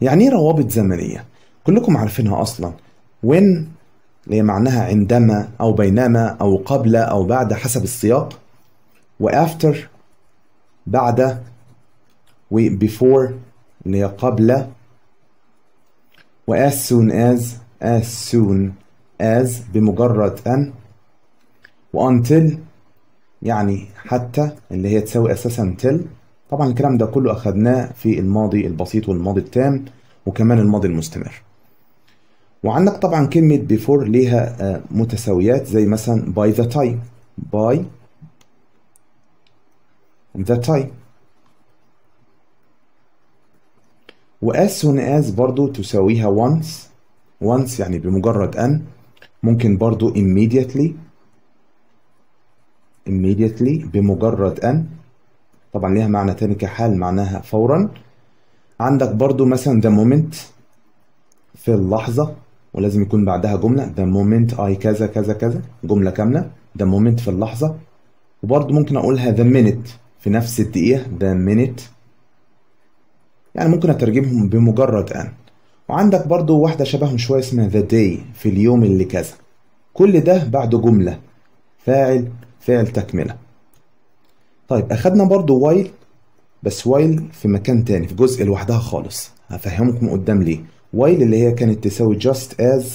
يعني ايه روابط زمنية كلكم عارفينها اصلا when اللي هي معناها عندما او بينما او قبل او بعد حسب السياق و after بعد و before اللي هي قبل و as soon as as soon as بمجرد أن و until يعني حتى اللي هي تساوي أساسا till طبعا الكلام ده كله أخدناه في الماضي البسيط والماضي التام وكمان الماضي المستمر وعندك طبعا كلمة before ليها آه، متساويات زي مثلا by the time by the time و as soon as برضو تساويها once once يعني بمجرد أن ممكن برضو immediately immediately بمجرد أن طبعا ليها معنى تاني كحال معناها فورا عندك برضو مثلا the moment في اللحظة ولازم يكون بعدها جملة the moment I كذا كذا كذا جملة كاملة the moment في اللحظة وبرضو ممكن أقولها the minute في نفس الدقيقة the minute يعني ممكن أترجمهم بمجرد أن وعندك برضو واحدة شبههم شوية اسمها the day في اليوم اللي كذا كل ده بعد جملة فاعل فعل تكملة طيب أخدنا برضو while بس while في مكان تاني في جزء لوحدها خالص هفهمكم قدام ليه while اللي هي كانت تساوي just as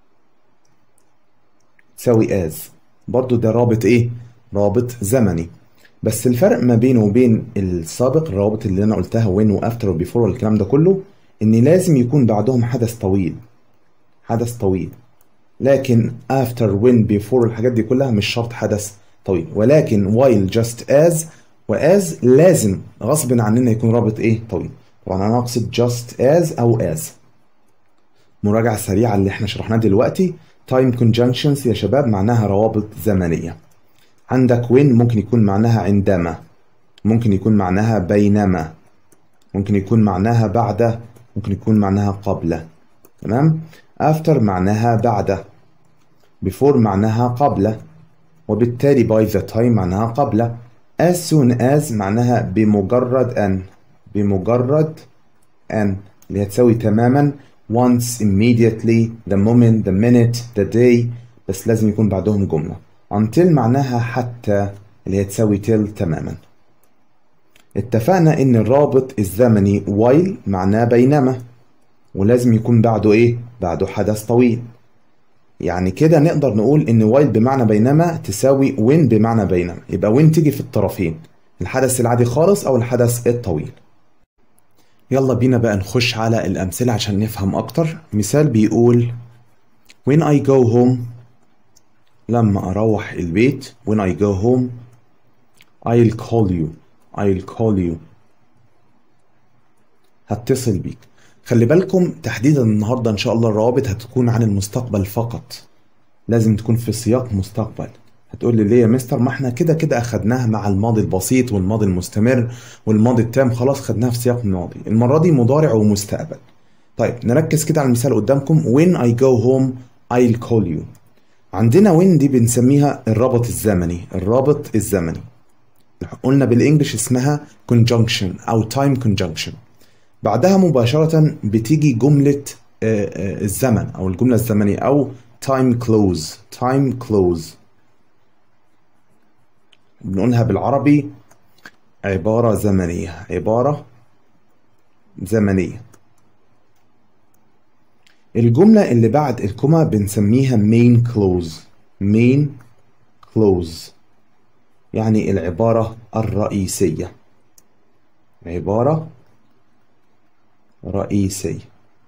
تساوي as برضو ده رابط ايه رابط زمني بس الفرق ما بينه وبين السابق الروابط اللي انا قلتها when وافتر وبيفور والكلام ده كله ان لازم يكون بعدهم حدث طويل حدث طويل لكن after when before الحاجات دي كلها مش شرط حدث طويل ولكن while just as وas لازم غصب عننا يكون رابط ايه طويل طبعا انا اقصد just as او as مراجعة سريعة اللي احنا شرحناه دلوقتي time conjunctions يا شباب معناها روابط زمنية عندك when ممكن يكون معناها عندما ممكن يكون معناها بينما ممكن يكون معناها بعد ممكن يكون معناها قبل تمام after معناها بعد before معناها قبل وبالتالي by the time معناها قبل as soon as معناها بمجرد أن بمجرد أن اللي هتساوي تماما once immediately the moment the minute the day بس لازم يكون بعدهم جملة until معناها حتى اللي هتساوي till تماما اتفقنا ان الرابط الزمني while معناه بينما ولازم يكون بعده ايه بعده حدث طويل يعني كده نقدر نقول ان while بمعنى بينما تساوي when بمعنى بينما يبقى when تيجي في الطرفين الحدث العادي خالص او الحدث الطويل يلا بينا بقى نخش على الأمثلة عشان نفهم أكتر مثال بيقول When I go home لما أروح البيت When I go home I'll call you I'll call you هتصل بيك خلي بالكم تحديدا النهاردة إن شاء الله الروابط هتكون عن المستقبل فقط لازم تكون في سياق مستقبل هتقول لي ليه يا مستر ما احنا كده كده اخدناها مع الماضي البسيط والماضي المستمر والماضي التام خلاص خدناها في سياق الماضي المرة دي مضارع ومستقبل طيب نركز كده على المثال قدامكم when I go home I'll call you عندنا when دي بنسميها الرابط الزمني الرابط الزمني قلنا بالانجلش اسمها conjunction او time conjunction بعدها مباشرة بتيجي جملة آه، آه، الزمن او الجملة الزمنية او time close time close بنقولها بالعربي عبارة زمنية عبارة زمنية الجملة اللي بعد الكوما بنسميها main clause main clause يعني العبارة الرئيسية عبارة رئيسية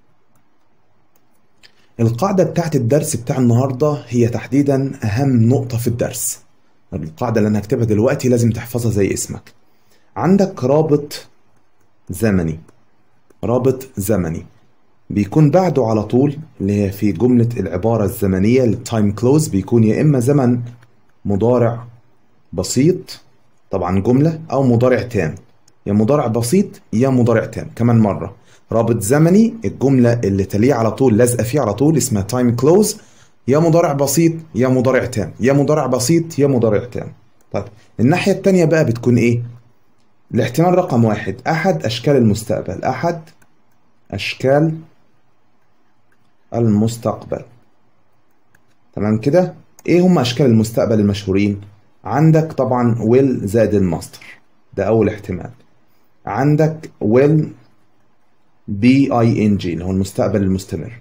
القاعدة بتاعت الدرس بتاع النهاردة هي تحديدا أهم نقطة في الدرس القاعدة اللي أنا هكتبها دلوقتي لازم تحفظها زي اسمك عندك رابط زمني رابط زمني بيكون بعده على طول اللي هي في جملة العبارة الزمنية التايم كلوز بيكون يا إما زمن مضارع بسيط طبعا جملة أو مضارع تام يا مضارع بسيط يا مضارع تام كمان مرة رابط زمني الجملة اللي تليه على طول لازقة فيه على طول اسمها تايم كلوز يا مضارع بسيط يا مضارع تام يا مضارع بسيط يا مضارع تام طيب الناحية التانية بقى بتكون ايه الاحتمال رقم واحد احد اشكال المستقبل احد أشكال المستقبل تمام كده ايه هم اشكال المستقبل المشهورين عندك طبعا will زائد الماستر ده اول احتمال عندك will بي اي ان جي اللي هو المستقبل المستمر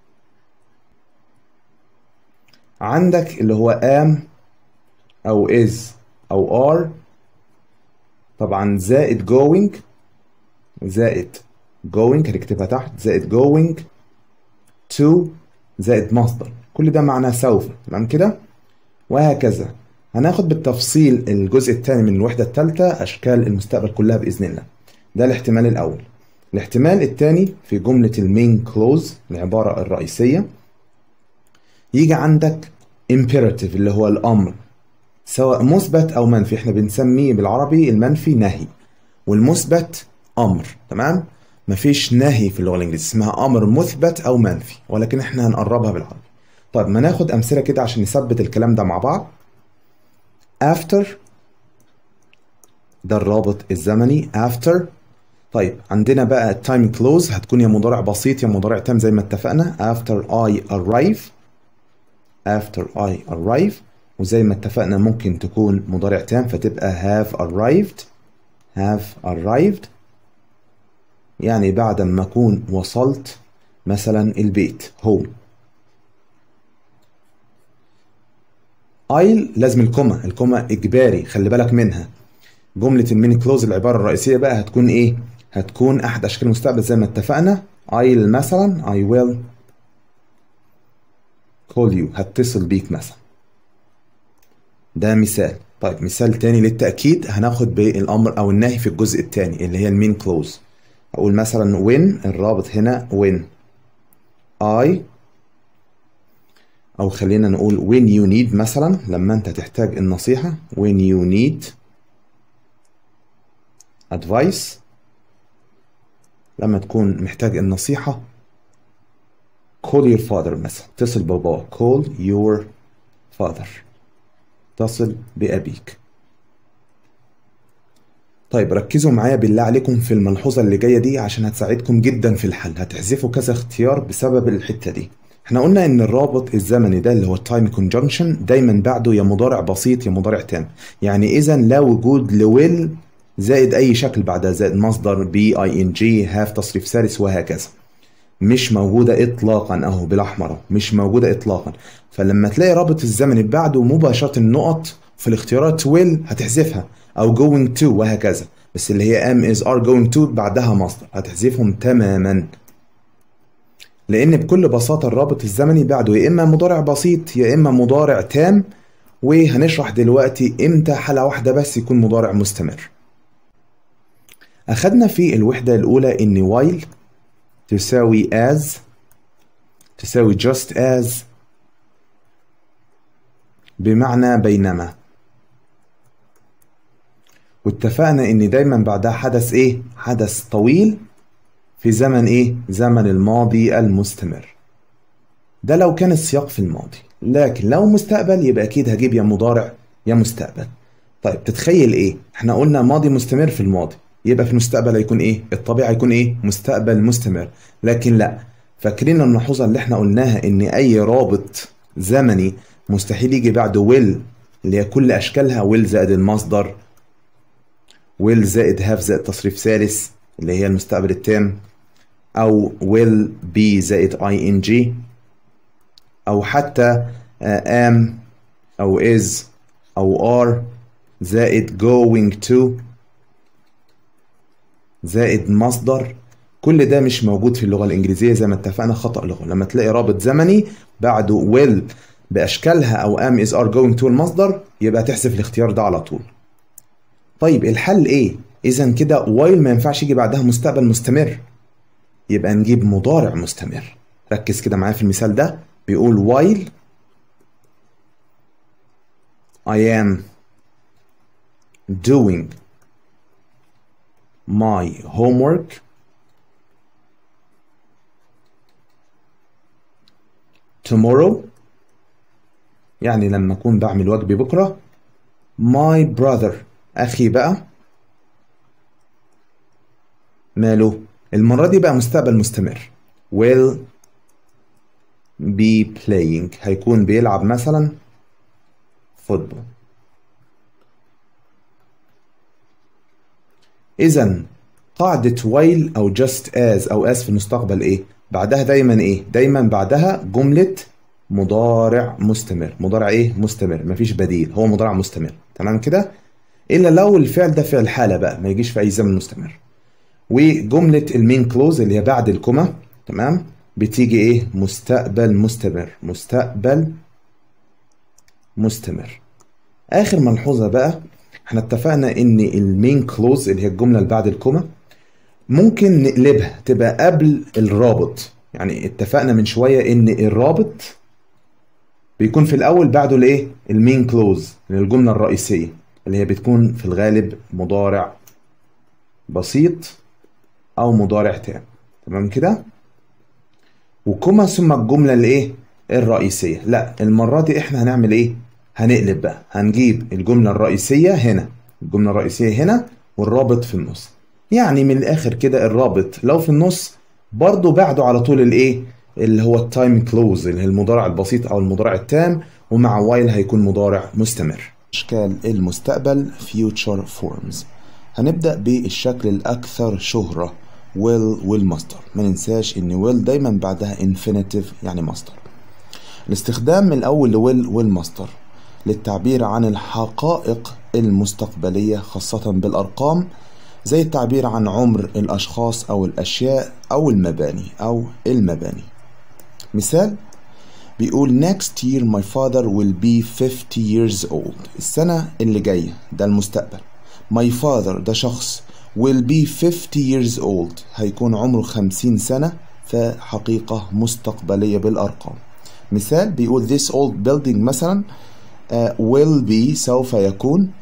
عندك اللي هو am او is او are طبعا زائد going زائد going هنكتبها تحت زائد going to زائد مصدر كل ده معناه سوف تمام كده وهكذا هناخد بالتفصيل الجزء الثاني من الوحدة الثالثة أشكال المستقبل كلها بإذن الله ده الاحتمال الأول الاحتمال الثاني في جملة المين كلوز العبارة الرئيسية يجي عندك imperative اللي هو الأمر سواء مثبت أو منفي احنا بنسميه بالعربي المنفي نهي والمثبت أمر تمام مفيش نهي في اللغة الإنجليزية اسمها أمر مثبت أو منفي ولكن احنا هنقربها بالعربي طيب ما ناخد أمثلة كده عشان نثبت الكلام ده مع بعض after ده الرابط الزمني after طيب عندنا بقى time close هتكون يا مضارع بسيط يا مضارع تام زي ما اتفقنا after I arrive after I arrive وزي ما اتفقنا ممكن تكون مضارع تام فتبقى have arrived have arrived يعني بعد ما أكون وصلت مثلا البيت home I'll لازم الكوما الكوما إجباري خلي بالك منها جملة الميني كلوز العبارة الرئيسية بقى هتكون إيه؟ هتكون أحد أشكال المستقبل زي ما اتفقنا I'll مثلا I will call you هتصل بيك مثلا ده مثال طيب مثال تاني للتأكيد هناخد بالأمر أو النهي في الجزء التاني اللي هي المين كلوز أقول مثلا when الرابط هنا when I أو خلينا نقول when you need مثلا لما أنت تحتاج النصيحة when you need advice لما تكون محتاج النصيحة call your father مثلا اتصل باباه call your father اتصل بأبيك طيب ركزوا معايا بالله عليكم في الملحوظة اللي جاية دي عشان هتساعدكم جدا في الحل هتحذفوا كذا اختيار بسبب الحتة دي احنا قلنا ان الرابط الزمني ده اللي هو التايم كونجنكشن دايما بعده يا مضارع بسيط يا مضارع تام يعني اذا لا وجود لويل زائد اي شكل بعدها زائد مصدر بي اي ان جي هاف تصريف ثالث وهكذا مش موجودة اطلاقا اهو بالاحمر مش موجودة اطلاقا فلما تلاقي رابط الزمني بعده مباشرة النقط في الاختيارات ويل هتحذفها او going to وهكذا بس اللي هي am is are going to بعدها مصدر هتحذفهم تماما لان بكل بساطة الرابط الزمني بعده يا اما مضارع بسيط يا اما مضارع تام وهنشرح دلوقتي امتى حالة واحدة بس يكون مضارع مستمر أخدنا في الوحدة الأولى إن while تساوي as تساوي just as بمعنى بينما واتفقنا إن دايما بعدها حدث إيه؟ حدث طويل في زمن إيه؟ زمن الماضي المستمر ده لو كان السياق في الماضي لكن لو مستقبل يبقى أكيد هجيب يا مضارع يا مستقبل طيب تتخيل إيه؟ إحنا قلنا ماضي مستمر في الماضي يبقى في المستقبل هيكون ايه؟ الطبيعي هيكون ايه؟ مستقبل مستمر، لكن لا فاكرين الملحوظة اللي احنا قلناها ان اي رابط زمني مستحيل يجي بعده ويل اللي هي كل اشكالها ويل زائد المصدر ويل زائد هاف زائد تصريف ثالث اللي هي المستقبل التام او ويل بي زائد اي ان جي او حتى ام او از او ار زائد going to زائد مصدر كل ده مش موجود في اللغة الإنجليزية زي ما اتفقنا خطأ لغة لما تلاقي رابط زمني بعده will بأشكالها أو am is are going to المصدر يبقى تحذف الاختيار ده على طول طيب الحل إيه؟ إذا كده while ما ينفعش يجي بعدها مستقبل مستمر يبقى نجيب مضارع مستمر ركز كده معايا في المثال ده بيقول while I am doing my homework tomorrow يعني لما أكون بعمل واجبي بكرة my brother أخي بقى ماله المرة دي بقى مستقبل مستمر will be playing هيكون بيلعب مثلا فوتبول إذا قاعدة while أو just as أو as في المستقبل إيه؟ بعدها دايما إيه؟ دايما بعدها جملة مضارع مستمر مضارع إيه؟ مستمر مفيش بديل هو مضارع مستمر تمام كده؟ إلا لو الفعل ده فعل حالة بقى ما يجيش في أي زمن مستمر وجملة المين كلوز اللي هي بعد الكوما تمام بتيجي ايه مستقبل مستمر مستقبل مستمر اخر ملحوظة بقى احنا اتفقنا ان المين كلوز اللي هي الجملة اللي بعد الكوما ممكن نقلبها تبقى قبل الرابط يعني اتفقنا من شوية ان الرابط بيكون في الاول بعده الايه المين كلوز الجملة الرئيسية اللي هي بتكون في الغالب مضارع بسيط او مضارع تام تمام كده وكما ثم الجمله الايه الرئيسيه لا المره دي احنا هنعمل ايه هنقلب بقى هنجيب الجمله الرئيسيه هنا الجمله الرئيسيه هنا والرابط في النص يعني من الاخر كده الرابط لو في النص برضو بعده على طول الايه اللي هو التايم كلوز اللي هي المضارع البسيط او المضارع التام ومع وايل هيكون مضارع مستمر اشكال المستقبل future forms هنبدأ بالشكل الأكثر شهرة will والمصدر ما ننساش إن will دايما بعدها infinitive يعني مصدر الاستخدام الأول لويل والمصدر للتعبير عن الحقائق المستقبلية خاصة بالأرقام زي التعبير عن عمر الأشخاص أو الأشياء أو المباني أو المباني مثال بيقول next year my father will be 50 years old السنة اللي جاية ده المستقبل My father ده شخص will be 50 years old هيكون عمره 50 سنة فحقيقة مستقبلية بالأرقام مثال بيقول this old building مثلا uh, will be سوف يكون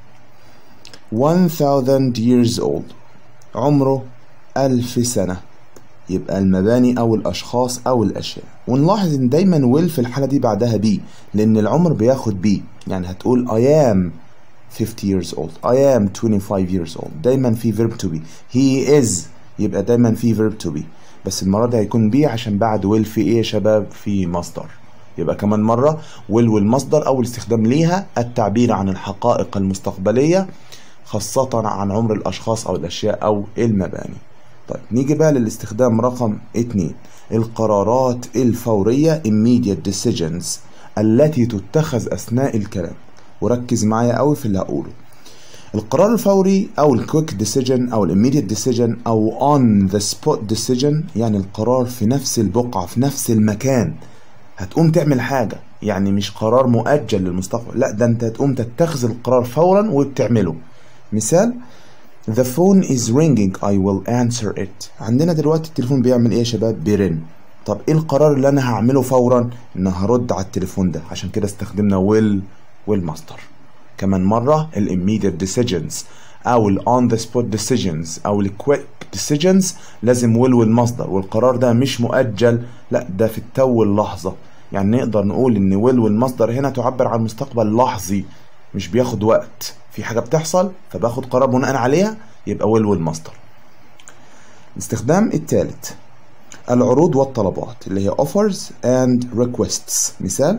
1000 years old عمره ألف سنة يبقى المباني أو الأشخاص أو الأشياء ونلاحظ إن دايما will في الحالة دي بعدها be لأن العمر بياخد be يعني هتقول I am 50 years old I am 25 years old دايما في verb to be he is يبقى دايما في verb to be بس المرة دي هيكون be عشان بعد will في ايه يا شباب في مصدر يبقى كمان مرة will والمصدر أول استخدام ليها التعبير عن الحقائق المستقبلية خاصة عن عمر الأشخاص أو الأشياء أو المباني طيب نيجي بقى للاستخدام رقم اتنين القرارات الفورية immediate decisions التي تتخذ أثناء الكلام وركز معايا قوي في اللي هقوله القرار الفوري او الكويك ديسيجن او الاميديت ديسيجن او اون ذا سبوت ديسيجن يعني القرار في نفس البقعه في نفس المكان هتقوم تعمل حاجه يعني مش قرار مؤجل للمستقبل لا ده انت هتقوم تتخذ القرار فورا وبتعمله مثال The phone is ringing I will answer it عندنا دلوقتي التليفون بيعمل ايه يا شباب بيرن طب ايه القرار اللي انا هعمله فورا ان هرد على التليفون ده عشان كده استخدمنا will والمصدر كمان مرة ال immediate decisions أو ال on the spot decisions أو ال quick decisions لازم will والمصدر والقرار ده مش مؤجل لا ده في التو اللحظة يعني نقدر نقول إن will والمصدر هنا تعبر عن مستقبل لحظي مش بياخد وقت في حاجة بتحصل فباخد قرار بناء عليها يبقى will والمصدر الاستخدام الثالث العروض والطلبات اللي هي offers and requests مثال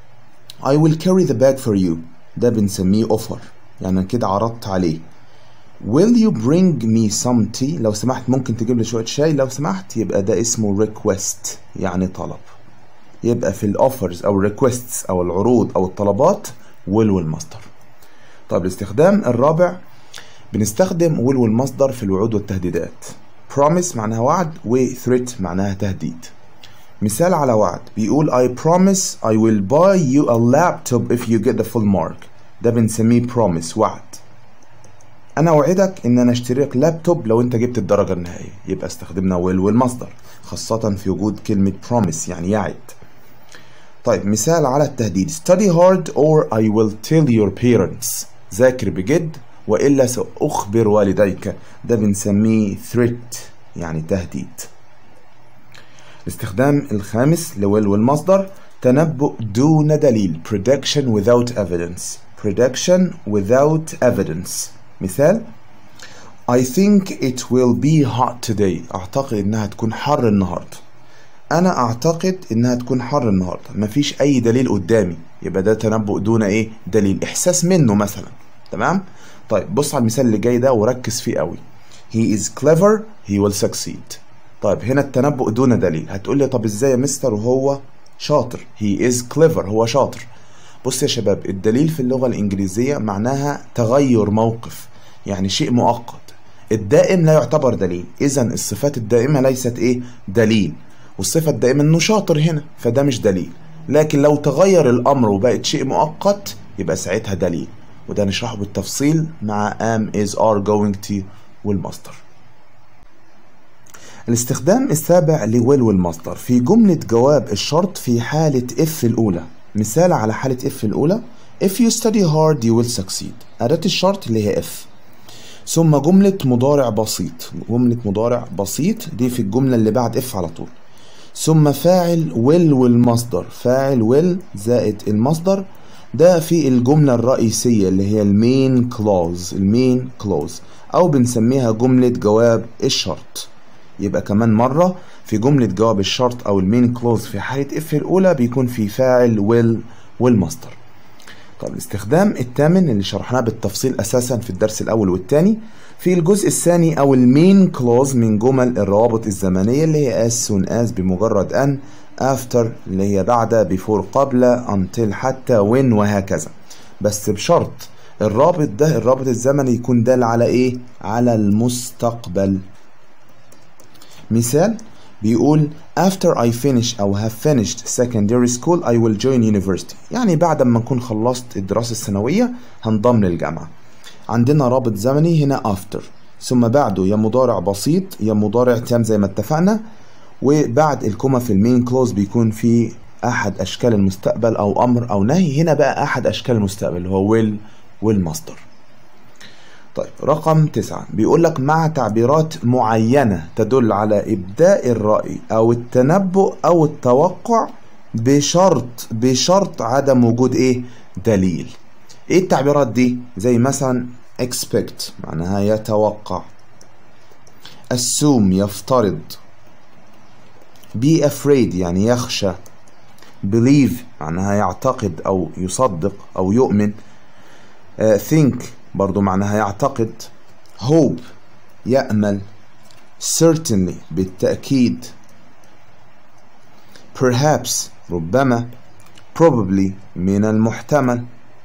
I will carry the bag for you ده بنسميه offer يعني كده عرضت عليه Will you bring me some tea لو سمحت ممكن تجيب لي شوية شاي لو سمحت يبقى ده اسمه request يعني طلب يبقى في الاوفرز او requests او العروض او الطلبات will والمصدر طب الاستخدام الرابع بنستخدم will والمصدر في الوعود والتهديدات promise معناها وعد و threat معناها تهديد مثال على وعد بيقول I promise I will buy you a laptop if you get the full mark ده بنسميه promise وعد انا اوعدك ان انا اشتري لك لابتوب لو انت جبت الدرجه النهائيه يبقى استخدمنا will والمصدر خاصه في وجود كلمه promise يعني يعد طيب مثال على التهديد study hard or I will tell your parents ذاكر بجد والا ساخبر والديك ده بنسميه threat يعني تهديد الاستخدام الخامس لويل والمصدر تنبؤ دون دليل prediction without evidence prediction without evidence مثال I think it will be hot today اعتقد انها تكون حر النهارده انا اعتقد انها تكون حر النهارده مفيش اي دليل قدامي يبقى ده تنبؤ دون ايه دليل احساس منه مثلا تمام طيب بص على المثال اللي جاي ده وركز فيه قوي he is clever he will succeed طيب هنا التنبؤ دون دليل هتقول لي طب ازاي يا مستر وهو شاطر he is clever هو شاطر بص يا شباب الدليل في اللغة الإنجليزية معناها تغير موقف يعني شيء مؤقت الدائم لا يعتبر دليل إذا الصفات الدائمة ليست إيه دليل والصفة الدائمة إنه شاطر هنا فده مش دليل لكن لو تغير الأمر وبقت شيء مؤقت يبقى ساعتها دليل وده نشرحه بالتفصيل مع am is are going to والمصدر الاستخدام السابع لويل والمصدر في جملة جواب الشرط في حالة if الأولى مثال على حالة if الأولى if you study hard you will succeed أداة الشرط اللي هي if ثم جملة مضارع بسيط جملة مضارع بسيط دي في الجملة اللي بعد if على طول ثم فاعل will والمصدر فاعل will زائد المصدر ده في الجملة الرئيسية اللي هي المين كلوز المين كلوز أو بنسميها جملة جواب الشرط يبقى كمان مرة في جملة جواب الشرط أو المين كلوز في حالة اف الأولى بيكون في فاعل will والمصدر طب الاستخدام الثامن اللي شرحناه بالتفصيل أساسا في الدرس الأول والثاني في الجزء الثاني أو المين كلوز من جمل الروابط الزمنية اللي هي as soon as بمجرد أن after اللي هي بعد before قبل until حتى when وهكذا بس بشرط الرابط ده الرابط الزمني يكون دال على ايه على المستقبل مثال بيقول after I finish أو have finished secondary school I will join university يعني بعد ما نكون خلصت الدراسة الثانوية هنضم للجامعة عندنا رابط زمني هنا after ثم بعده يا مضارع بسيط يا مضارع تام زي ما اتفقنا وبعد الكوما في المين كلوز بيكون في أحد أشكال المستقبل أو أمر أو نهي هنا بقى أحد أشكال المستقبل اللي هو will والمصدر طيب رقم تسعة بيقول لك مع تعبيرات معينة تدل على إبداء الرأي أو التنبؤ أو التوقع بشرط بشرط عدم وجود إيه دليل إيه التعبيرات دي زي مثلا expect معناها يتوقع assume يفترض be afraid يعني يخشى believe معناها يعتقد أو يصدق أو يؤمن uh, think برضو معناها يعتقد hope يأمل certainly بالتأكيد perhaps ربما probably من المحتمل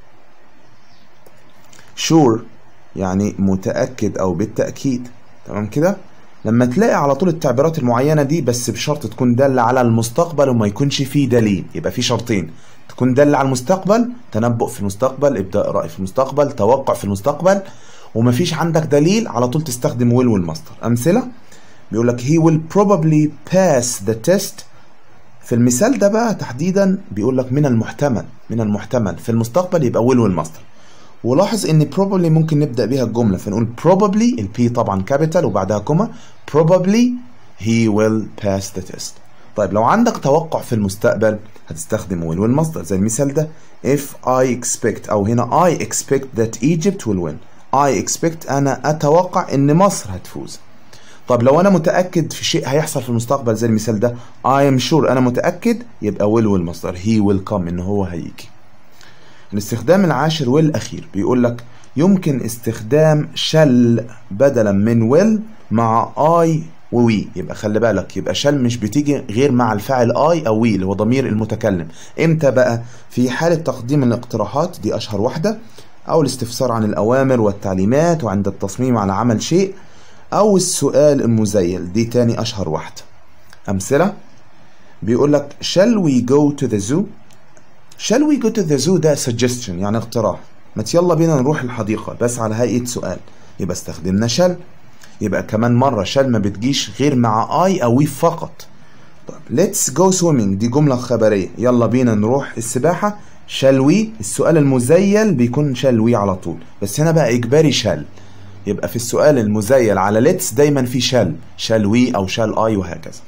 sure يعني متأكد أو بالتأكيد تمام كده لما تلاقي على طول التعبيرات المعينة دي بس بشرط تكون دالة على المستقبل وما يكونش فيه دليل يبقى في شرطين تكون دالة على المستقبل تنبؤ في المستقبل ابداء رأي في المستقبل توقع في المستقبل ومفيش عندك دليل على طول تستخدم will والمصدر أمثلة بيقول لك he will probably pass the test في المثال ده بقى تحديدا بيقول لك من المحتمل من المحتمل في المستقبل يبقى will والمصدر ولاحظ ان probably ممكن نبدا بيها الجمله فنقول probably البي طبعا كابيتال وبعدها كوما probably he will pass the test طيب لو عندك توقع في المستقبل هتستخدم will والمصدر زي المثال ده if I expect او هنا I expect that Egypt will win I expect انا اتوقع ان مصر هتفوز طب لو انا متاكد في شيء هيحصل في المستقبل زي المثال ده I am sure انا متاكد يبقى will والمصدر he will come ان هو هيجي الاستخدام العاشر والأخير بيقول لك يمكن استخدام شل بدلا من will مع I و we يبقى خلي بالك يبقى شل مش بتيجي غير مع الفاعل I أو we اللي هو ضمير المتكلم امتى بقى في حالة تقديم الاقتراحات دي أشهر واحدة أو الاستفسار عن الأوامر والتعليمات وعند التصميم على عمل شيء أو السؤال المزيل دي تاني أشهر واحدة أمثلة بيقول لك shall we go to the zoo shall we go to the zoo ده suggestion يعني اقتراح ما يلا بينا نروح الحديقة بس على هيئة سؤال يبقى استخدمنا shall يبقى كمان مرة shall ما بتجيش غير مع I أو we فقط طيب let's go swimming دي جملة خبرية يلا بينا نروح السباحة shall we السؤال المزيل بيكون shall we على طول بس هنا بقى إجباري shall يبقى في السؤال المزيل على let's دايما في shall shall we أو shall I وهكذا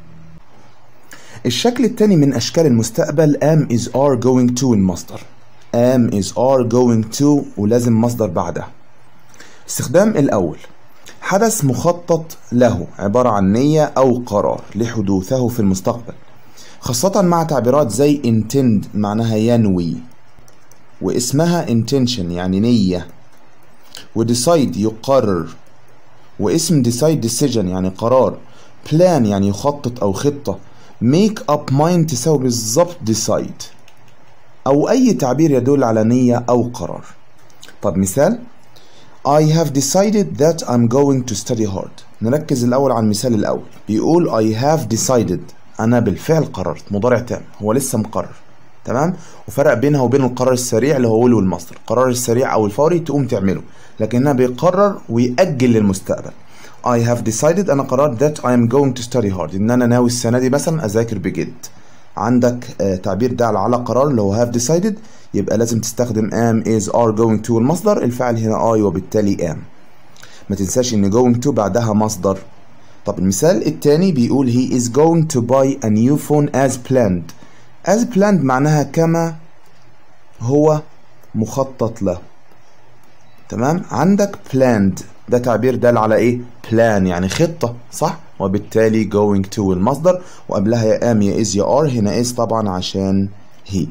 الشكل الثاني من أشكال المستقبل am is are going to المصدر am is are going to ولازم مصدر بعدها استخدام الأول حدث مخطط له عبارة عن نية أو قرار لحدوثه في المستقبل خاصة مع تعبيرات زي intend معناها ينوي واسمها intention يعني نية وديسايد يقرر واسم decide decision يعني قرار plan يعني يخطط أو خطة make up mind تساوي بالظبط decide أو أي تعبير يدل على نية أو قرار طب مثال I have decided that I'm going to study hard نركز الأول على المثال الأول بيقول I have decided أنا بالفعل قررت مضارع تام هو لسه مقرر تمام وفرق بينها وبين القرار السريع اللي هو will والمصدر القرار السريع أو الفوري تقوم تعمله لكن هنا بيقرر ويأجل للمستقبل I have decided أنا قررت that I am going to study hard إن أنا ناوي السنة دي مثلا أذاكر بجد عندك آه تعبير دال على قرار اللي هو have decided يبقى لازم تستخدم am is are going to المصدر الفعل هنا I وبالتالي am ما تنساش ان going to بعدها مصدر طب المثال التاني بيقول he is going to buy a new phone as planned as planned معناها كما هو مخطط له تمام عندك planned ده تعبير دال على ايه plan يعني خطة صح وبالتالي going to المصدر وقبلها يا am يا is يا are هنا is طبعا عشان he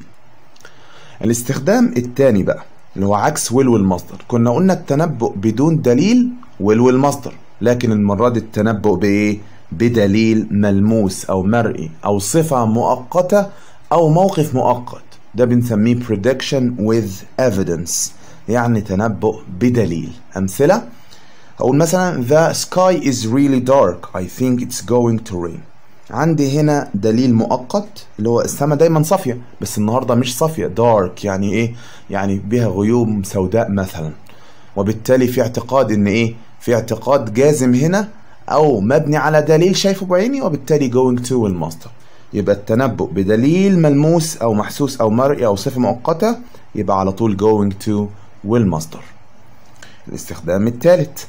الاستخدام التاني بقى اللي هو عكس will والمصدر كنا قلنا التنبؤ بدون دليل will والمصدر لكن المرة دي التنبؤ بإيه؟ بدليل ملموس أو مرئي أو صفة مؤقتة أو موقف مؤقت ده بنسميه prediction with evidence يعني تنبؤ بدليل أمثلة هقول مثلا the sky is really dark I think it's going to rain عندي هنا دليل مؤقت اللي هو السماء دايما صافية بس النهاردة مش صافية دارك يعني ايه يعني بها غيوم سوداء مثلا وبالتالي في اعتقاد ان ايه في اعتقاد جازم هنا او مبني على دليل شايفه بعيني وبالتالي going to المصدر يبقى التنبؤ بدليل ملموس او محسوس او مرئي او صفة مؤقتة يبقى على طول going to والمصدر الاستخدام الثالث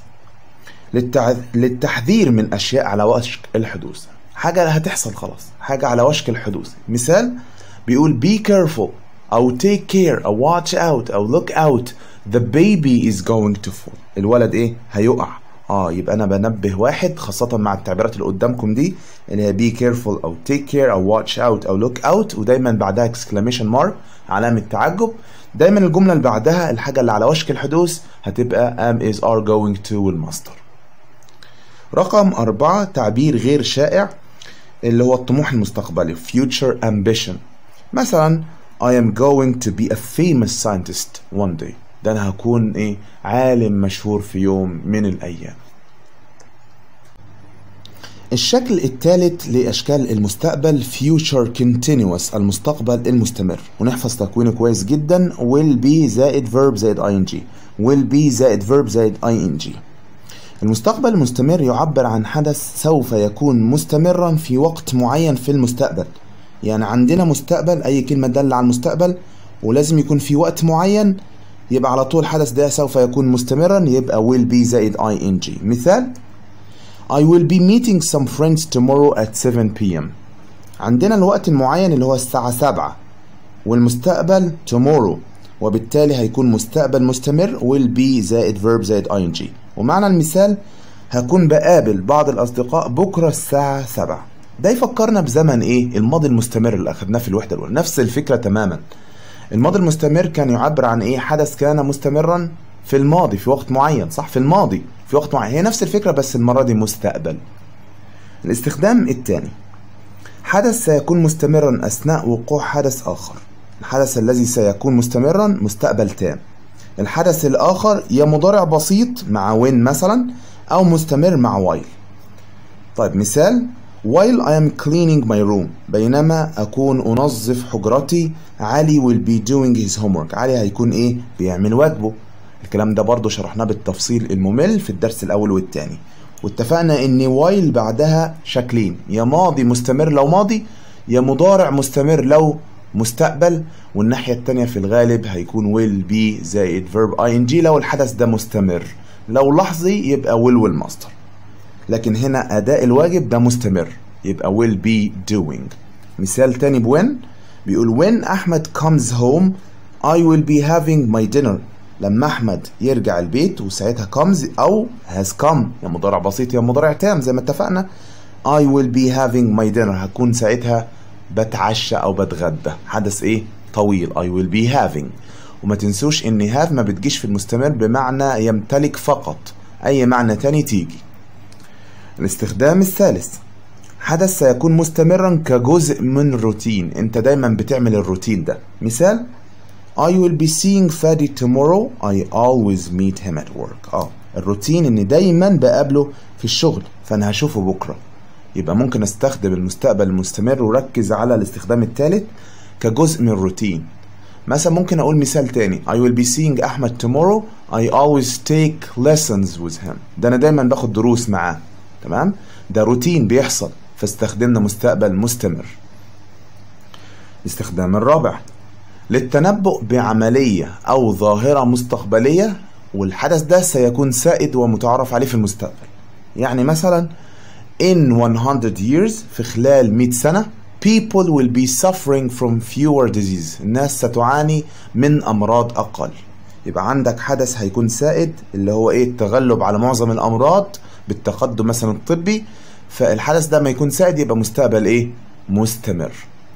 للتحذير من اشياء على وشك الحدوث حاجة هتحصل خلاص حاجة على وشك الحدوث مثال بيقول be careful أو take care أو watch out أو look out the baby is going to fall الولد إيه هيقع اه يبقى انا بنبه واحد خاصة مع التعبيرات اللي قدامكم دي اللي هي be careful او take care او watch out او look out ودايما بعدها exclamation mark علامة تعجب دايما الجملة اللي بعدها الحاجة اللي على وشك الحدوث هتبقى am is are going to والمصدر رقم أربعة تعبير غير شائع اللي هو الطموح المستقبلي future ambition مثلا I am going to be a famous scientist one day ده أنا هكون إيه عالم مشهور في يوم من الأيام الشكل الثالث لأشكال المستقبل future continuous المستقبل المستمر ونحفظ تكوينه كويس جدا will be زائد verb زائد ing will be زائد verb زائد ing المستقبل المستمر يعبر عن حدث سوف يكون مستمرا في وقت معين في المستقبل يعني عندنا مستقبل اي كلمة دل على المستقبل ولازم يكون في وقت معين يبقى على طول الحدث ده سوف يكون مستمرا يبقى will be زائد ing مثال I will be meeting some friends tomorrow at 7 p.m. عندنا الوقت المعين اللي هو الساعة 7 والمستقبل tomorrow وبالتالي هيكون مستقبل مستمر will be زائد verb زائد ing ومعنى المثال هكون بقابل بعض الأصدقاء بكرة الساعة 7 ده يفكرنا بزمن إيه الماضي المستمر اللي أخدناه في الوحدة الأولى نفس الفكرة تماما الماضي المستمر كان يعبر عن إيه حدث كان مستمرا في الماضي في وقت معين صح في الماضي في وقت معين هي نفس الفكرة بس المرة دي مستقبل الاستخدام الثاني حدث سيكون مستمرا أثناء وقوع حدث آخر الحدث الذي سيكون مستمرا مستقبل تام الحدث الآخر يا مضارع بسيط مع وين مثلا أو مستمر مع while طيب مثال while I am cleaning my room بينما أكون أنظف حجرتي علي will be doing his homework علي هيكون إيه بيعمل واجبه الكلام ده برضو شرحناه بالتفصيل الممل في الدرس الأول والتاني واتفقنا ان while بعدها شكلين يا ماضي مستمر لو ماضي يا مضارع مستمر لو مستقبل والناحية التانية في الغالب هيكون will be زائد verb ing لو الحدث ده مستمر لو لحظي يبقى will والمصدر لكن هنا أداء الواجب ده مستمر يبقى will be doing مثال تاني بوين بيقول when أحمد comes home I will be having my dinner لما احمد يرجع البيت وساعتها comes او has come يا مضارع بسيط يا مضارع تام زي ما اتفقنا I will be having my dinner هكون ساعتها بتعشى او بتغدى حدث ايه طويل I will be having وما تنسوش ان have ما بتجيش في المستمر بمعنى يمتلك فقط اي معنى تاني تيجي الاستخدام الثالث حدث سيكون مستمرا كجزء من روتين انت دايما بتعمل الروتين ده مثال I will be seeing Fadi tomorrow I always meet him at work اه الروتين اني دايما بقابله في الشغل فانا هشوفه بكره يبقى ممكن استخدم المستقبل المستمر وركز على الاستخدام الثالث كجزء من الروتين مثلا ممكن اقول مثال تاني I will be seeing احمد tomorrow I always take lessons with him ده انا دايما باخد دروس معاه تمام ده روتين بيحصل فاستخدمنا مستقبل مستمر الاستخدام الرابع للتنبؤ بعملية أو ظاهرة مستقبلية والحدث ده سيكون سائد ومتعارف عليه في المستقبل يعني مثلا in 100 years في خلال 100 سنة people will be suffering from fewer disease الناس ستعاني من أمراض أقل يبقى عندك حدث هيكون سائد اللي هو ايه التغلب على معظم الأمراض بالتقدم مثلا الطبي فالحدث ده ما يكون سائد يبقى مستقبل ايه مستمر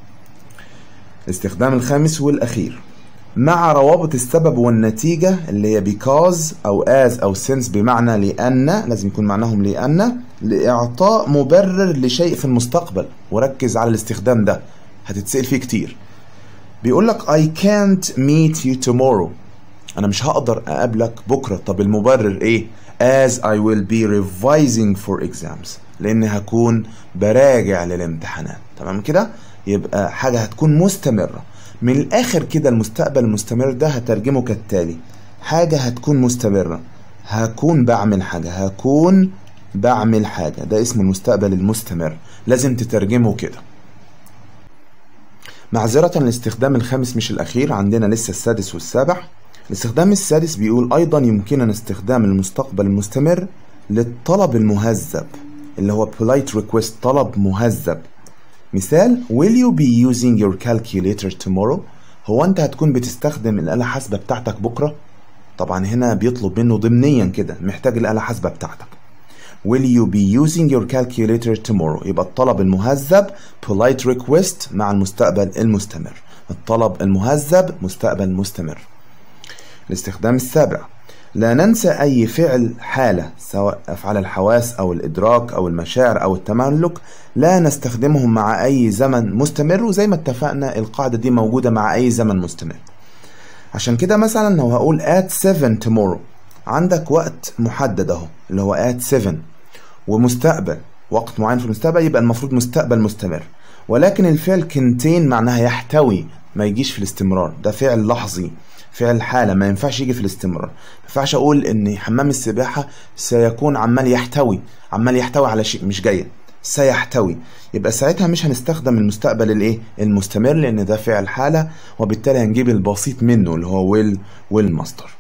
الاستخدام الخامس والأخير مع روابط السبب والنتيجة اللي هي because أو as أو since بمعنى لأن لازم يكون معناهم لأن لإعطاء مبرر لشيء في المستقبل وركز على الاستخدام ده هتتسأل فيه كتير بيقول لك I can't meet you tomorrow أنا مش هقدر أقابلك بكرة طب المبرر إيه؟ as I will be revising for exams لأن هكون براجع للامتحانات تمام كده؟ يبقى حاجة هتكون مستمرة من الآخر كده المستقبل المستمر ده هترجمه كالتالي حاجة هتكون مستمرة هكون بعمل حاجة هكون بعمل حاجة ده اسم المستقبل المستمر لازم تترجمه كده معذرة الاستخدام الخامس مش الأخير عندنا لسه السادس والسابع الاستخدام السادس بيقول أيضا يمكننا استخدام المستقبل المستمر للطلب المهذب اللي هو polite request طلب مهذب مثال will you be using your calculator tomorrow هو انت هتكون بتستخدم الآلة الحاسبة بتاعتك بكرة طبعا هنا بيطلب منه ضمنيا كده محتاج الآلة الحاسبة بتاعتك will you be using your calculator tomorrow يبقى الطلب المهذب polite request مع المستقبل المستمر الطلب المهذب مستقبل مستمر الاستخدام السابع لا ننسى أي فعل حالة سواء أفعال الحواس أو الإدراك أو المشاعر أو التملك لا نستخدمهم مع أي زمن مستمر وزي ما اتفقنا القاعدة دي موجودة مع أي زمن مستمر عشان كده مثلا لو هقول at 7 tomorrow عندك وقت محدد أهو اللي هو at 7 ومستقبل وقت معين في المستقبل يبقى المفروض مستقبل مستمر ولكن الفعل contain معناها يحتوي ما يجيش في الاستمرار ده فعل لحظي فعل حالة ما ينفعش يجي في الاستمرار ما ينفعش اقول ان حمام السباحة سيكون عمال يحتوي عمال يحتوي على شيء مش جاية سيحتوي يبقى ساعتها مش هنستخدم المستقبل الايه المستمر لان ده فعل حالة وبالتالي هنجيب البسيط منه اللي هو will والمصدر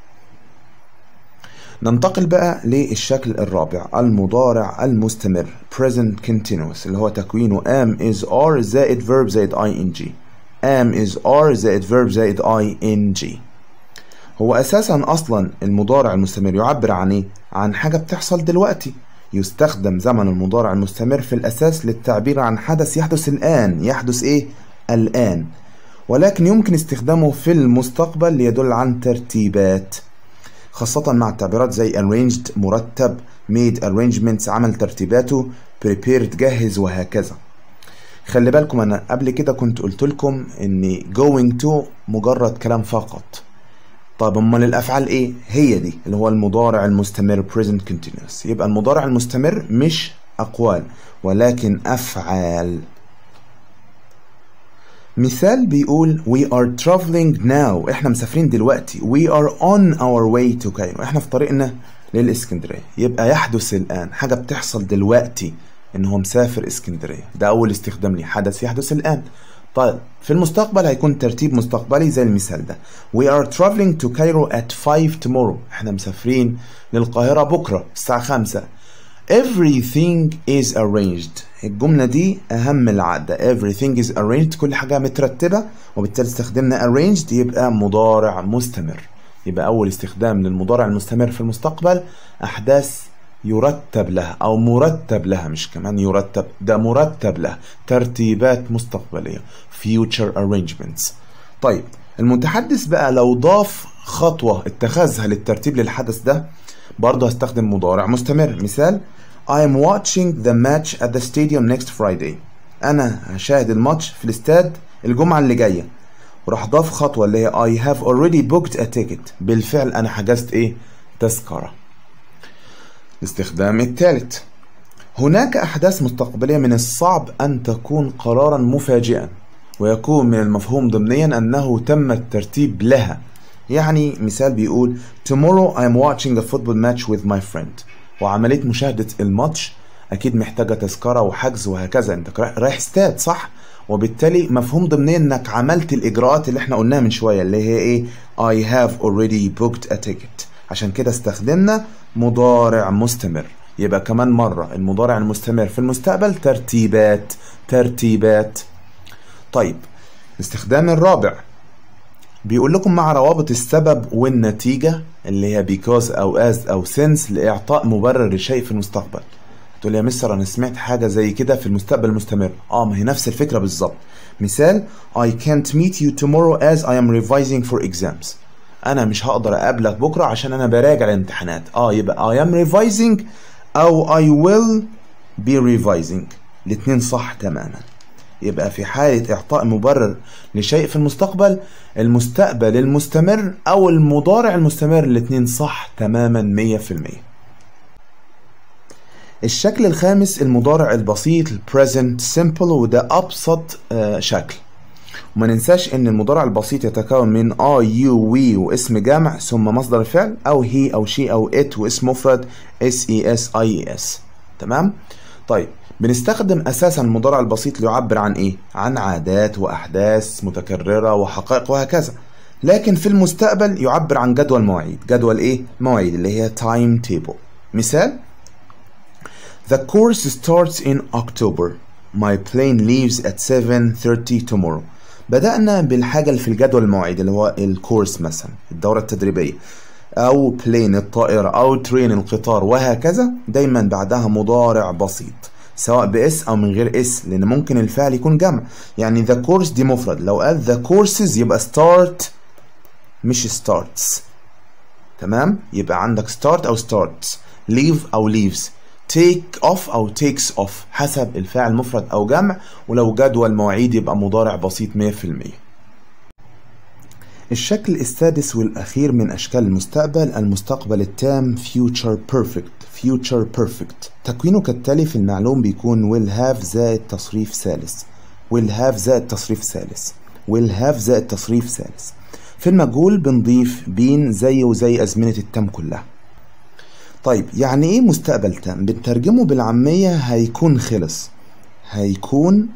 ننتقل بقى للشكل الرابع المضارع المستمر present continuous اللي هو تكوينه am is are زائد verb زائد ing am is are زائد verb زائد ing هو اساسا اصلا المضارع المستمر يعبر عن ايه عن حاجه بتحصل دلوقتي يستخدم زمن المضارع المستمر في الاساس للتعبير عن حدث يحدث الان يحدث ايه الان ولكن يمكن استخدامه في المستقبل ليدل عن ترتيبات خاصة مع التعبيرات زي arranged مرتب made arrangements عمل ترتيباته prepared جهز وهكذا خلي بالكم انا قبل كده كنت قلت لكم ان going to مجرد كلام فقط طيب امال الافعال ايه هي دي اللي هو المضارع المستمر present continuous يبقى المضارع المستمر مش اقوال ولكن افعال مثال بيقول we are traveling now احنا مسافرين دلوقتي we are on our way to Cairo احنا في طريقنا للاسكندريه يبقى يحدث الان حاجه بتحصل دلوقتي ان هو مسافر اسكندريه ده اول استخدام ليه حدث يحدث الان طيب في المستقبل هيكون ترتيب مستقبلي زي المثال ده We are traveling to Cairo at 5 tomorrow احنا مسافرين للقاهرة بكرة الساعة 5 Everything is arranged الجملة دي أهم العادة Everything is arranged كل حاجة مترتبة وبالتالي استخدمنا arranged يبقى مضارع مستمر يبقى أول استخدام للمضارع المستمر في المستقبل أحداث يرتب لها أو مرتب لها مش كمان يرتب ده مرتب لها ترتيبات مستقبلية future arrangements طيب المتحدث بقى لو ضاف خطوة اتخذها للترتيب للحدث ده برضه هستخدم مضارع مستمر مثال I am watching the match at the stadium next Friday أنا هشاهد الماتش في الاستاد الجمعة اللي جاية وراح ضاف خطوة اللي هي I have already booked a ticket بالفعل أنا حجزت إيه؟ تذكرة الاستخدام الثالث هناك أحداث مستقبلية من الصعب أن تكون قرارا مفاجئا ويكون من المفهوم ضمنيا أنه تم الترتيب لها يعني مثال بيقول Tomorrow I am watching a football match with my friend وعملية مشاهدة الماتش أكيد محتاجة تذكرة وحجز وهكذا أنت رايح استاد صح؟ وبالتالي مفهوم ضمنيا انك عملت الاجراءات اللي احنا قلناها من شويه اللي هي ايه I have already booked a ticket عشان كده استخدمنا مضارع مستمر يبقى كمان مرة المضارع المستمر في المستقبل ترتيبات ترتيبات طيب الاستخدام الرابع بيقول لكم مع روابط السبب والنتيجة اللي هي because أو as أو since لإعطاء مبرر لشيء في المستقبل تقول يا مستر أنا سمعت حاجة زي كده في المستقبل المستمر اه ما هي نفس الفكرة بالظبط مثال I can't meet you tomorrow as I am revising for exams انا مش هقدر اقابلك بكره عشان انا براجع الامتحانات اه يبقى I am revising او I will be revising الاتنين صح تماما يبقى في حالة إعطاء مبرر لشيء في المستقبل المستقبل المستمر أو المضارع المستمر الاتنين صح تماما مية في المية الشكل الخامس المضارع البسيط present simple وده أبسط آه شكل وما ننساش ان المضارع البسيط يتكون من I, you, we واسم جمع ثم مصدر الفعل او he او she او it واسم مفرد s e s i e s تمام طيب بنستخدم اساسا المضارع البسيط ليعبر عن ايه عن عادات واحداث متكرره وحقائق وهكذا لكن في المستقبل يعبر عن جدول مواعيد جدول ايه مواعيد اللي هي time table مثال The course starts in October. My plane leaves at 7:30 tomorrow. بدأنا بالحاجة اللي في الجدول المواعيد اللي هو الكورس مثلا الدورة التدريبية أو بلين الطائرة أو ترين القطار وهكذا دايما بعدها مضارع بسيط سواء بإس أو من غير إس لأن ممكن الفعل يكون جمع يعني the course دي مفرد لو قال the courses يبقى start مش starts تمام يبقى عندك start أو starts leave أو leaves take off أو takes off حسب الفاعل مفرد أو جمع ولو جدول مواعيد يبقى مضارع بسيط 100% الشكل السادس والأخير من أشكال المستقبل المستقبل التام future perfect future perfect تكوينه كالتالي في المعلوم بيكون will have زائد تصريف ثالث will have زائد تصريف ثالث will have زائد تصريف ثالث في المجهول بنضيف بين زيه وزي أزمنة التام كلها طيب يعني ايه مستقبل تام بنترجمه بالعامية هيكون خلص هيكون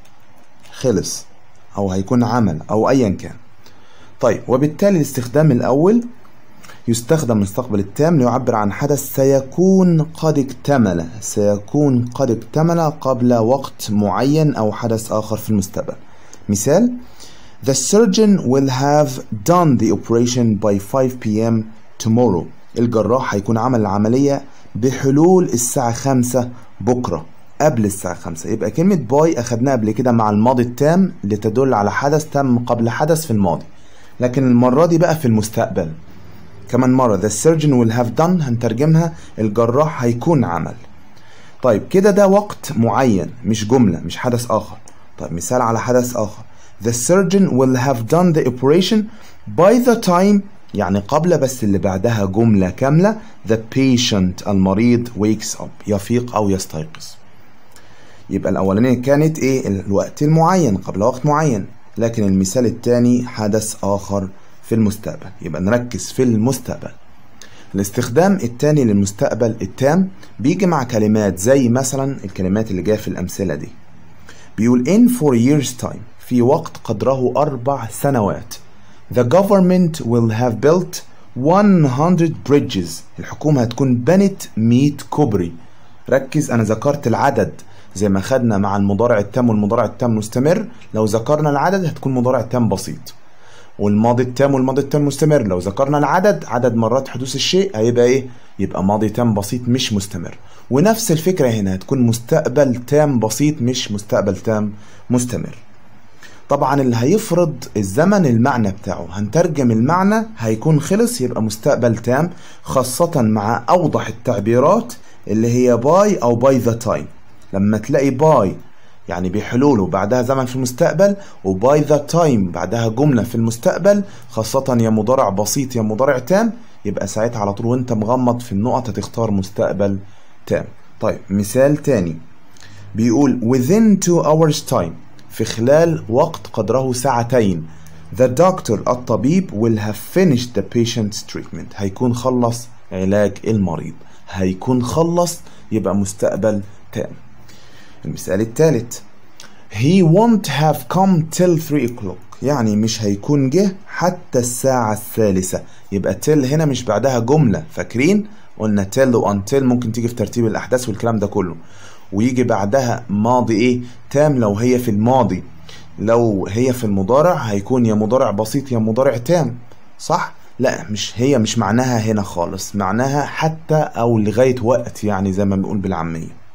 خلص او هيكون عمل او ايا كان طيب وبالتالي الاستخدام الاول يستخدم المستقبل التام ليعبر عن حدث سيكون قد اكتمل سيكون قد اكتمل قبل وقت معين او حدث اخر في المستقبل مثال The surgeon will have done the operation by 5 p.m. tomorrow الجراح هيكون عمل العملية بحلول الساعة خمسة بكرة قبل الساعة خمسة يبقى كلمة باي أخدناها قبل كده مع الماضي التام لتدل على حدث تم قبل حدث في الماضي لكن المرة دي بقى في المستقبل كمان مرة the surgeon will have done هنترجمها الجراح هيكون عمل طيب كده ده وقت معين مش جملة مش حدث آخر طيب مثال على حدث آخر the surgeon will have done the operation by the time يعني قبل بس اللي بعدها جملة كاملة the patient المريض wakes up يفيق أو يستيقظ يبقى الأولانية كانت إيه الوقت المعين قبل وقت معين لكن المثال الثاني حدث آخر في المستقبل يبقى نركز في المستقبل الاستخدام الثاني للمستقبل التام بيجي مع كلمات زي مثلا الكلمات اللي جايه في الأمثلة دي بيقول in four years time في وقت قدره أربع سنوات The government will have built 100 bridges الحكومة هتكون بنت 100 كوبري ركز أنا ذكرت العدد زي ما خدنا مع المضارع التام والمضارع التام مستمر لو ذكرنا العدد هتكون مضارع تام بسيط والماضي التام والماضي التام مستمر لو ذكرنا العدد عدد مرات حدوث الشيء هيبقى ايه يبقى ماضي تام بسيط مش مستمر ونفس الفكرة هنا هتكون مستقبل تام بسيط مش مستقبل تام مستمر طبعا اللي هيفرض الزمن المعنى بتاعه هنترجم المعنى هيكون خلص يبقى مستقبل تام خاصة مع أوضح التعبيرات اللي هي باي أو باي ذا تايم لما تلاقي باي يعني بحلوله بعدها زمن في المستقبل وباي ذا تايم بعدها جملة في المستقبل خاصة يا مضارع بسيط يا مضارع تام يبقى ساعتها على طول وانت مغمض في النقط هتختار مستقبل تام طيب مثال تاني بيقول within two hours time في خلال وقت قدره ساعتين the doctor الطبيب will have finished the patient's treatment هيكون خلص علاج المريض هيكون خلص يبقى مستقبل تام المثال الثالث he won't have come till 3 o'clock يعني مش هيكون جه حتى الساعة الثالثة يبقى till هنا مش بعدها جملة فاكرين قلنا till و until ممكن تيجي في ترتيب الأحداث والكلام ده كله ويجي بعدها ماضي ايه تام لو هي في الماضي لو هي في المضارع هيكون يا مضارع بسيط يا مضارع تام صح لا مش هي مش معناها هنا خالص معناها حتى او لغاية وقت يعني زي ما بنقول بالعامية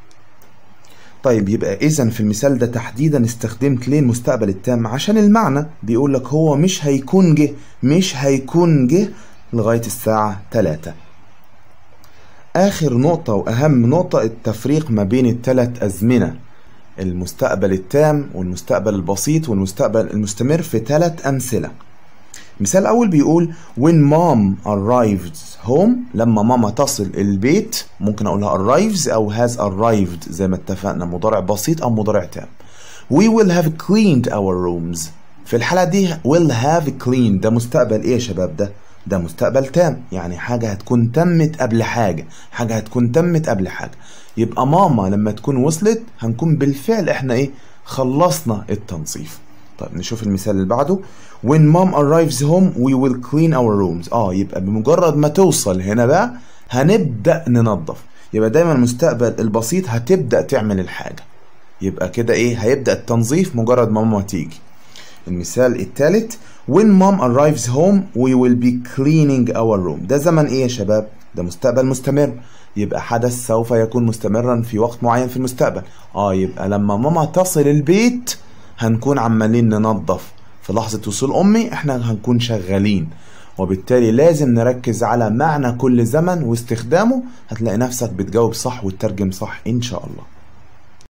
طيب يبقى اذا في المثال ده تحديدا استخدمت ليه المستقبل التام عشان المعنى بيقول لك هو مش هيكون جه مش هيكون جه لغاية الساعة 3 آخر نقطة وأهم نقطة التفريق ما بين الثلاث أزمنة المستقبل التام والمستقبل البسيط والمستقبل المستمر في ثلاث أمثلة مثال أول بيقول when mom arrives home لما ماما تصل البيت ممكن أقولها arrives أو has arrived زي ما اتفقنا مضارع بسيط أو مضارع تام we will have cleaned our rooms في الحالة دي will have cleaned ده مستقبل إيه يا شباب ده؟ ده مستقبل تام يعني حاجة هتكون تمت قبل حاجة حاجة هتكون تمت قبل حاجة يبقى ماما لما تكون وصلت هنكون بالفعل احنا ايه خلصنا التنظيف طيب نشوف المثال اللي بعده when mom arrives home we will clean our rooms اه يبقى بمجرد ما توصل هنا بقى هنبدأ ننظف يبقى دايما المستقبل البسيط هتبدأ تعمل الحاجة يبقى كده ايه هيبدأ التنظيف مجرد ما ماما تيجي المثال الثالث when mom arrives home we will be cleaning our room ده زمن ايه يا شباب ده مستقبل مستمر يبقى حدث سوف يكون مستمرا في وقت معين في المستقبل اه يبقى لما ماما تصل البيت هنكون عمالين ننظف في لحظة وصول أمي احنا هنكون شغالين وبالتالي لازم نركز على معنى كل زمن واستخدامه هتلاقي نفسك بتجاوب صح وتترجم صح إن شاء الله